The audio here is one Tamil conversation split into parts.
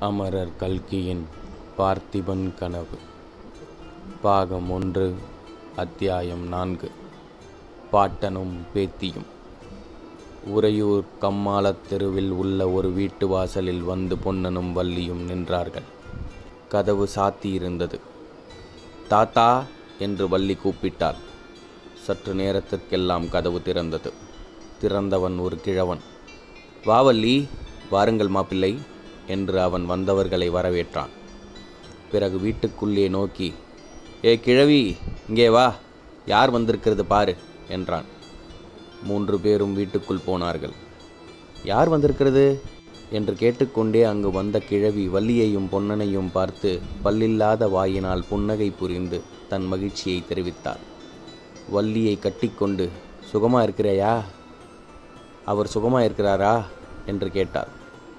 அமரர் கல்கியின் பார்த்திபன் கனவு பாகம் ஒன்று அத்தியாயம் நான்கு பாட்டனும் பேத்தியும் உறையூர் கம்மாளத் தெருவில் உள்ள ஒரு வீட்டு வாசலில் வந்து பொன்னனும் வள்ளியும் நின்றார்கள் கதவு சாத்தியிருந்தது தாத்தா என்று வள்ளி கூப்பிட்டாள் சற்று நேரத்திற்கெல்லாம் கதவு திறந்தது திறந்தவன் ஒரு கிழவன் வா வள்ளி வாருங்கள் மாப்பிள்ளை என்று அவன் வந்தவர்களை வரவேற்றான் பிறகு வீட்டுக்குள்ளே நோக்கி ஏ கிழவி இங்கே வா யார் வந்திருக்கிறது பாரு என்றான் மூன்று பேரும் வீட்டுக்குள் போனார்கள் யார் வந்திருக்கிறது என்று கேட்டுக்கொண்டே அங்கு வந்த கிழவி வள்ளியையும் பொன்னனையும் பார்த்து பல்லில்லாத வாயினால் புன்னகை புரிந்து தன் மகிழ்ச்சியை தெரிவித்தாள் வள்ளியை கட்டிக்கொண்டு சுகமா இருக்கிறையா அவர் சுகமா இருக்கிறாரா என்று கேட்டார்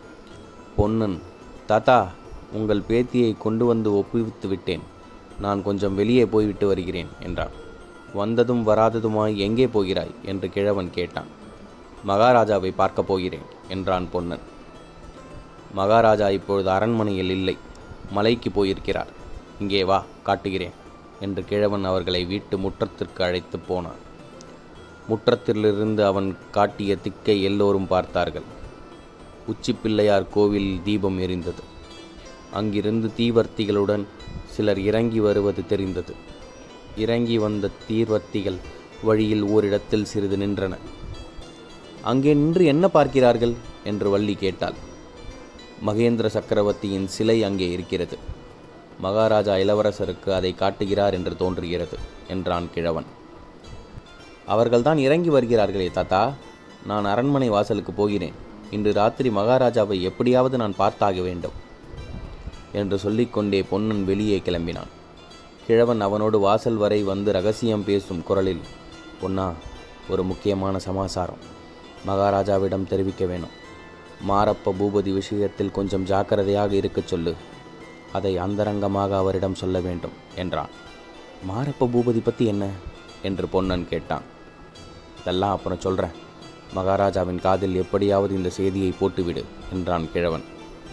பொன்னன் தாத்தா உங்கள் பேத்தியை கொண்டு வந்து ஒப்புவித்து விட்டேன் நான் கொஞ்சம் வெளியே போய்விட்டு வருகிறேன் என்றான் வந்ததும் வராததுமாய் எங்கே போகிறாய் என்று கிழவன் கேட்டான் மகாராஜாவை பார்க்கப் போகிறேன் என்றான் பொன்னன் மகாராஜா இப்பொழுது அரண்மனையில் இல்லை மலைக்கு போயிருக்கிறார் இங்கே வா காட்டுகிறேன் என்று கிழவன் அவர்களை வீட்டு முற்றத்திற்கு அழைத்து போனான் முற்றத்திலிருந்து அவன் காட்டிய திக்கை எல்லோரும் பார்த்தார்கள் உச்சி பிள்ளையார் கோவில் தீபம் எரிந்தது அங்கிருந்து தீவர்த்திகளுடன் சிலர் இறங்கி வருவது தெரிந்தது இறங்கி வந்த தீர்வர்த்திகள் வழியில் ஓரிடத்தில் சிறிது நின்றன அங்கே நின்று என்ன பார்க்கிறார்கள் என்று வள்ளி கேட்டாள் மகேந்திர சக்கரவர்த்தியின் சிலை அங்கே இருக்கிறது மகாராஜா இளவரசருக்கு அதை காட்டுகிறார் என்று தோன்றுகிறது என்றான் கிழவன் அவர்கள்தான் இறங்கி வருகிறார்களே தாத்தா நான் அரண்மனை வாசலுக்கு போகிறேன் இன்று ராத்திரி மகாராஜாவை எப்படியாவது நான் பார்த்தாக வேண்டும் என்று சொல்லிக்கொண்டே பொன்னன் வெளியே கிளம்பினான் கிழவன் அவனோடு வாசல் வரை வந்து ரகசியம் பேசும் குரலில் பொன்னா ஒரு முக்கியமான சமாசாரம் மகாராஜாவிடம் தெரிவிக்க வேணும் மாரப்ப பூபதி விஷயத்தில் கொஞ்சம் ஜாக்கிரதையாக இருக்கச் சொல்லு அதை அந்தரங்கமாக அவரிடம் சொல்ல வேண்டும் என்றான் மாரப்ப பூபதி பற்றி என்ன என்று பொன்னன் கேட்டான் இதெல்லாம் அப்புறம் சொல்கிறேன் மகாராஜாவின் காதில் எப்படியாவது இந்த செய்தியை போட்டுவிடு என்றான் கிழவன்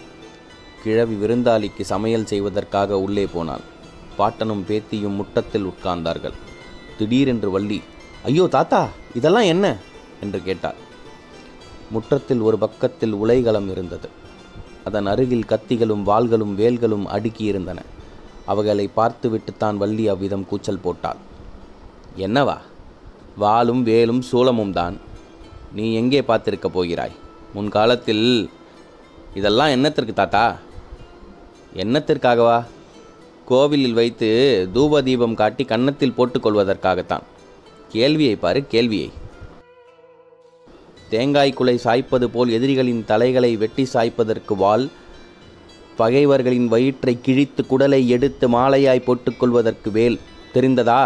கிழவி விருந்தாளிக்கு சமையல் செய்வதற்காக உள்ளே போனாள் பாட்டனும் பேத்தியும் முட்டத்தில் உட்கார்ந்தார்கள் திடீரென்று வள்ளி ஐயோ தாத்தா இதெல்லாம் என்ன என்று கேட்டாள் முற்றத்தில் ஒரு பக்கத்தில் உலைகளம் இருந்தது அதன் அருகில் கத்திகளும் வாள்களும் வேல்களும் அடுக்கியிருந்தன அவைகளை பார்த்துவிட்டு தான் வள்ளி அவ்விதம் கூச்சல் போட்டாள் என்னவா வாளும் வேலும் சூலமும் தான் நீ எங்கே பார்த்திருக்க போகிறாய் முன்காலத்தில் இதெல்லாம் என்னத்திற்கு தாத்தா என்னத்திற்காகவா கோவிலில் வைத்து தூப தீபம் காட்டி கன்னத்தில் போட்டுக்கொள்வதற்காகத்தான் கேள்வியை பாரு கேள்வியை தேங்காய் குலை சாய்ப்பது போல் எதிரிகளின் தலைகளை வெட்டி சாய்ப்பதற்கு வாள் பகைவர்களின் வயிற்றை கிழித்து குடலை எடுத்து மாலையாய் போட்டுக்கொள்வதற்கு வேல் தெரிந்ததா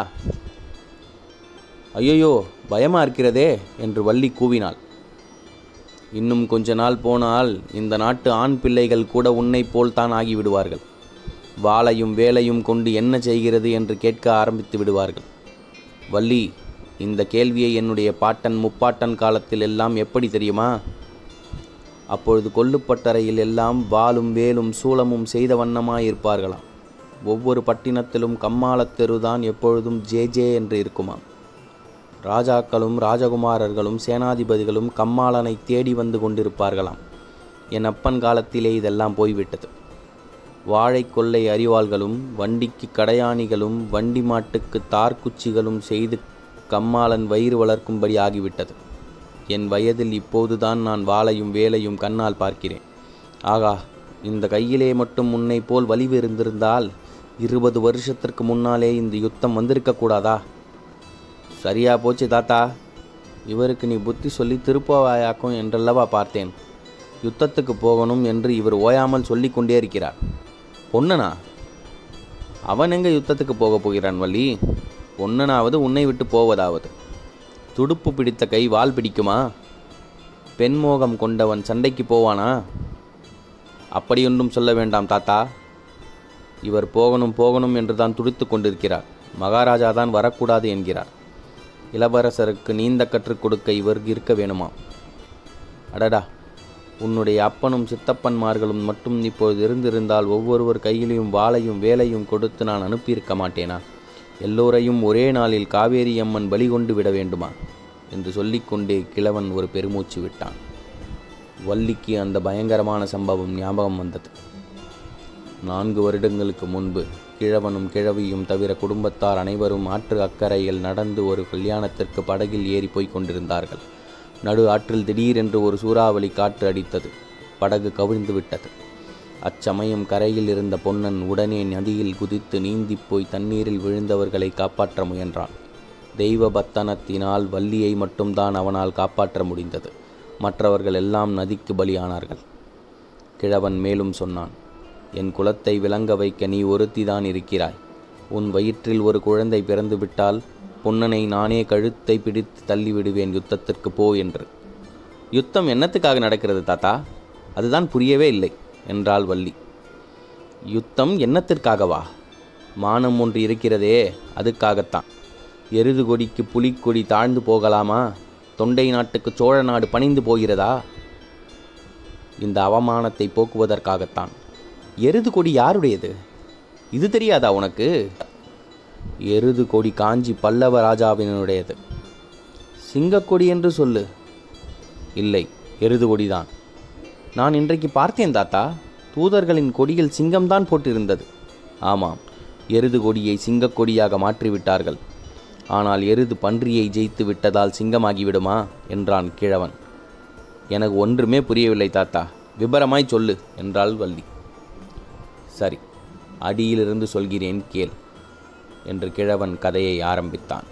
ஐயோ பயமா இருக்கிறதே என்று வள்ளி கூவினாள் இன்னும் கொஞ்ச நாள் போனால் இந்த நாட்டு ஆண் பிள்ளைகள் கூட உன்னைப் போல் தான் ஆகிவிடுவார்கள் வாளையும் வேலையும் கொண்டு என்ன செய்கிறது என்று கேட்க ஆரம்பித்து விடுவார்கள் வள்ளி இந்த கேள்வியை என்னுடைய பாட்டன் முப்பாட்டன் காலத்தில் எல்லாம் எப்படி தெரியுமா அப்பொழுது கொல்லுப்பட்டறையில் எல்லாம் வாளும் வேலும் சூளமும் செய்த வண்ணமாயிருப்பார்களாம் ஒவ்வொரு பட்டினத்திலும் கம்மாளத்தெருதான் எப்பொழுதும் ஜே ஜே என்று இருக்குமாம் ராஜாக்களும் ராஜகுமாரர்களும் சேனாதிபதிகளும் கம்மாளனை தேடி வந்து கொண்டிருப்பார்களாம் என் அப்பன் காலத்திலே இதெல்லாம் போய்விட்டது வாழை கொள்ளை அறிவாள்களும் வண்டிக்கு கடையாணிகளும் வண்டி மாட்டுக்கு தார்குச்சிகளும் செய்து கம்மாளன் வயிறு வளர்க்கும்படி ஆகிவிட்டது என் வயதில் இப்போதுதான் நான் வாளையும் வேலையும் கண்ணால் பார்க்கிறேன் ஆகா இந்த கையிலே மட்டும் முன்னை போல் வலிவு இருந்திருந்தால் இருபது வருஷத்திற்கு முன்னாலே இந்த யுத்தம் வந்திருக்கக்கூடாதா சரியா போச்சு தாத்தா இவருக்கு நீ புத்தி சொல்லி திருப்பவாயாக்கும் என்றல்லவா பார்த்தேன் யுத்தத்துக்கு போகணும் என்று இவர் ஓயாமல் சொல்லிக் கொண்டே இருக்கிறார் பொன்னனா அவன் எங்க யுத்தத்துக்கு போகப் போகிறான் வள்ளி பொன்னனாவது உன்னை விட்டு போவதாவது துடுப்பு பிடித்த கை வால் பிடிக்குமா பெண்மோகம் கொண்டவன் சண்டைக்கு போவானா அப்படியொன்றும் சொல்ல வேண்டாம் தாத்தா இவர் போகணும் போகணும் என்று தான் துடித்து கொண்டிருக்கிறார் மகாராஜா தான் வரக்கூடாது என்கிறார் இளவரசருக்கு நீந்த கற்றுக் கொடுக்க இவர் இருக்க வேணுமா அடடா உன்னுடைய அப்பனும் சித்தப்பன்மார்களும் மட்டும் இப்பொழுது இருந்திருந்தால் ஒவ்வொருவர் கையிலையும் வாளையும் வேலையும் கொடுத்து நான் அனுப்பியிருக்க மாட்டேனா எல்லோரையும் ஒரே நாளில் காவேரி அம்மன் பலி கொண்டு விட வேண்டுமா என்று சொல்லிக்கொண்டே கிழவன் ஒரு பெருமூச்சு விட்டான் வள்ளிக்கு அந்த பயங்கரமான சம்பவம் ஞாபகம் வந்தது நான்கு வருடங்களுக்கு முன்பு கிழவனும் கிழவியும் தவிர குடும்பத்தார் அனைவரும் ஆற்று அக்கறையில் நடந்து ஒரு கல்யாணத்திற்கு படகில் ஏறி போய்க் கொண்டிருந்தார்கள் நடு ஆற்றில் திடீரென்று ஒரு சூறாவளி காற்று அடித்தது படகு கவிழ்ந்து விட்டது அச்சமயம் கரையில் இருந்த பொன்னன் உடனே நதியில் குதித்து நீந்திப் போய் தண்ணீரில் விழுந்தவர்களை காப்பாற்ற முயன்றான் தெய்வ பத்தனத்தினால் வள்ளியை மட்டும்தான் அவனால் காப்பாற்ற முடிந்தது மற்றவர்கள் எல்லாம் நதிக்கு பலியானார்கள் கிழவன் மேலும் சொன்னான் என் குலத்தை விளங்க வைக்க நீ ஒருத்திதான் இருக்கிறாய் உன் வயிற்றில் ஒரு குழந்தை பிறந்து விட்டால் பொன்னனை நானே கழுத்தை பிடித்து தள்ளிவிடுவேன் யுத்தத்திற்கு போ என்று யுத்தம் என்னத்துக்காக நடக்கிறது தாத்தா அதுதான் புரியவே இல்லை என்றாள் வள்ளி யுத்தம் என்னத்திற்காகவா மானம் ஒன்று இருக்கிறதே அதுக்காகத்தான் எருது கொடிக்கு புலிக்கொடி தாழ்ந்து போகலாமா தொண்டை நாட்டுக்கு சோழ நாடு பணிந்து போகிறதா இந்த அவமானத்தை போக்குவதற்காகத்தான் எருது கொடி யாருடையது இது தெரியாதா உனக்கு எருது கொடி காஞ்சி பல்லவ ராஜாவினுடையது சிங்கக்கொடி என்று சொல்லு இல்லை எருது கொடிதான் நான் இன்றைக்கு பார்த்தேன் தாத்தா தூதர்களின் கொடியில் சிங்கம்தான் போட்டிருந்தது ஆமாம் எருது கொடியை சிங்கக்கொடியாக மாற்றிவிட்டார்கள் ஆனால் எருது பன்றியை ஜெயித்து விட்டதால் சிங்கமாகிவிடுமா என்றான் கிழவன் எனக்கு ஒன்றுமே புரியவில்லை தாத்தா விபரமாய் சொல்லு என்றாள் வள்ளி சரி அடியிலிருந்து சொல்கிறேன் கேள் என்று கிழவன் கதையை ஆரம்பித்தான்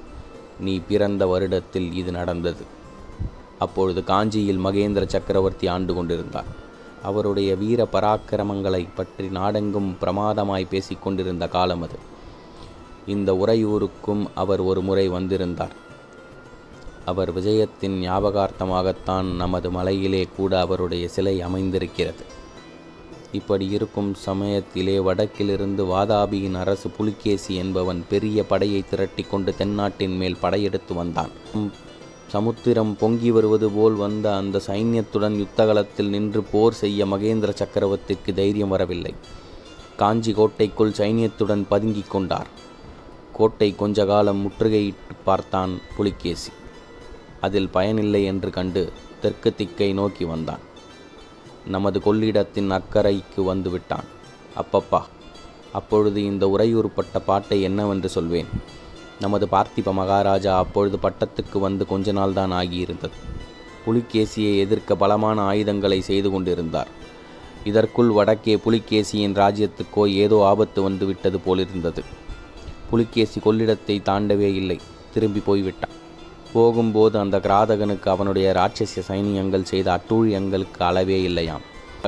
நீ பிறந்த வருடத்தில் இது நடந்தது அப்பொழுது காஞ்சியில் மகேந்திர சக்கரவர்த்தி ஆண்டு கொண்டிருந்தார் அவருடைய வீர பராக்கிரமங்களை பற்றி நாடெங்கும் பிரமாதமாய் பேசிக் கொண்டிருந்த காலம் அது இந்த உறையூருக்கும் அவர் ஒரு முறை வந்திருந்தார் அவர் விஜயத்தின் ஞாபகார்த்தமாகத்தான் நமது மலையிலே கூட அவருடைய சிலை அமைந்திருக்கிறது இப்படி இருக்கும் சமயத்திலே வடக்கிலிருந்து வாதாபியின் அரசு புலிகேசி என்பவன் பெரிய படையை திரட்டி கொண்டு தென்னாட்டின் மேல் படையெடுத்து வந்தான் சமுத்திரம் பொங்கி வருவது போல் வந்த அந்த சைன்யத்துடன் யுத்தகலத்தில் நின்று போர் செய்ய மகேந்திர சக்கரவர்த்திக்கு தைரியம் வரவில்லை காஞ்சி கோட்டைக்குள் சைன்யத்துடன் பதுங்கிக் கொண்டார் கோட்டை கொஞ்ச காலம் முற்றுகையிட்டு பார்த்தான் புலிகேசி அதில் பயனில்லை என்று கண்டு தெற்கு திக்கை நோக்கி வந்தான் நமது கொள்ளிடத்தின் அக்கறைக்கு வந்து விட்டான் அப்பப்பா அப்பொழுது இந்த உறையூர்பட்ட பாட்டை என்னவென்று சொல்வேன் நமது பார்த்திப மகாராஜா அப்பொழுது பட்டத்துக்கு வந்து கொஞ்ச நாள் தான் ஆகியிருந்தது புலிகேசியை எதிர்க்க பலமான ஆயுதங்களை செய்து கொண்டிருந்தார் இதற்குள் வடக்கே புலிகேசியின் ராஜ்யத்துக்கோ ஏதோ ஆபத்து வந்து விட்டது போலிருந்தது புலிகேசி கொள்ளிடத்தை தாண்டவே இல்லை திரும்பி போய்விட்டான் போகும்போது அந்த கிராதகனுக்கு அவனுடைய ராட்சசிய சைனியங்கள் செய்த அட்டூழியங்களுக்கு அளவே இல்லையாம்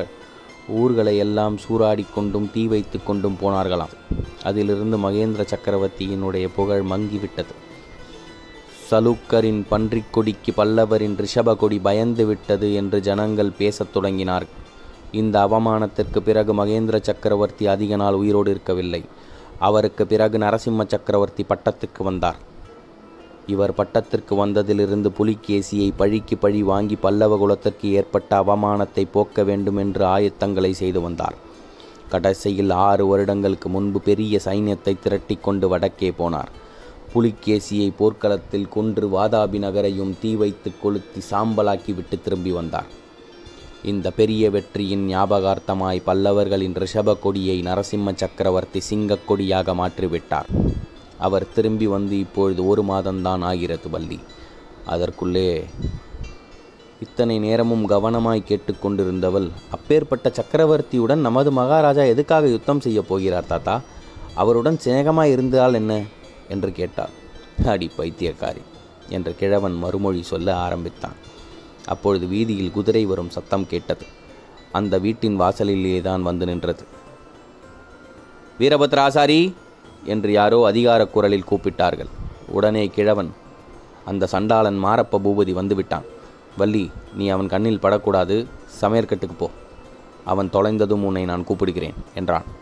ஊர்களை எல்லாம் சூறாடி கொண்டும் தீ வைத்து கொண்டும் போனார்களாம் அதிலிருந்து மகேந்திர சக்கரவர்த்தியினுடைய புகழ் மங்கிவிட்டது சலுக்கரின் பன்றிக் கொடிக்கு பல்லவரின் ரிஷப கொடி பயந்து விட்டது என்று ஜனங்கள் பேசத் தொடங்கினார் இந்த அவமானத்திற்கு பிறகு மகேந்திர சக்கரவர்த்தி அதிக நாள் உயிரோடு இருக்கவில்லை அவருக்கு பிறகு நரசிம்ம சக்கரவர்த்தி பட்டத்துக்கு வந்தார் இவர் பட்டத்திற்கு வந்ததிலிருந்து புலிகேசியை பழிக்கு பழி வாங்கி பல்லவ குலத்திற்கு ஏற்பட்ட அவமானத்தை போக்க வேண்டும் என்று ஆயத்தங்களை செய்து வந்தார் கடைசியில் ஆறு வருடங்களுக்கு முன்பு பெரிய சைன்யத்தை திரட்டி கொண்டு வடக்கே போனார் புலிகேசியை போர்க்களத்தில் கொன்று வாதாபி நகரையும் தீ வைத்து கொளுத்தி சாம்பலாக்கி விட்டு திரும்பி வந்தார் இந்த பெரிய வெற்றியின் ஞாபகார்த்தமாய் பல்லவர்களின் ரிஷப கொடியை நரசிம்ம சக்கரவர்த்தி சிங்கக் கொடியாக மாற்றிவிட்டார் அவர் திரும்பி வந்து இப்பொழுது ஒரு மாதம்தான் ஆகிறது வள்ளி அதற்குள்ளே இத்தனை நேரமும் கவனமாய் கேட்டுக்கொண்டிருந்தவள் அப்பேற்பட்ட சக்கரவர்த்தியுடன் நமது மகாராஜா எதுக்காக யுத்தம் செய்ய போகிறார் தாத்தா அவருடன் சிநேகமாய் இருந்தால் என்ன என்று கேட்டாள் அடி பைத்தியக்காரி என்று கிழவன் மறுமொழி சொல்ல ஆரம்பித்தான் அப்பொழுது வீதியில் குதிரை வரும் சத்தம் கேட்டது அந்த வீட்டின் வாசலிலே தான் வந்து நின்றது வீரபத்ராசாரி என்று யாரோ அதிகார குரலில் கூப்பிட்டார்கள் உடனே கிழவன் அந்த சண்டாளன் மாரப்ப பூபதி வந்துவிட்டான் வள்ளி நீ அவன் கண்ணில் படக்கூடாது சமையற்கட்டுக்கு போ அவன் தொலைந்ததும் உன்னை நான் கூப்பிடுகிறேன் என்றான்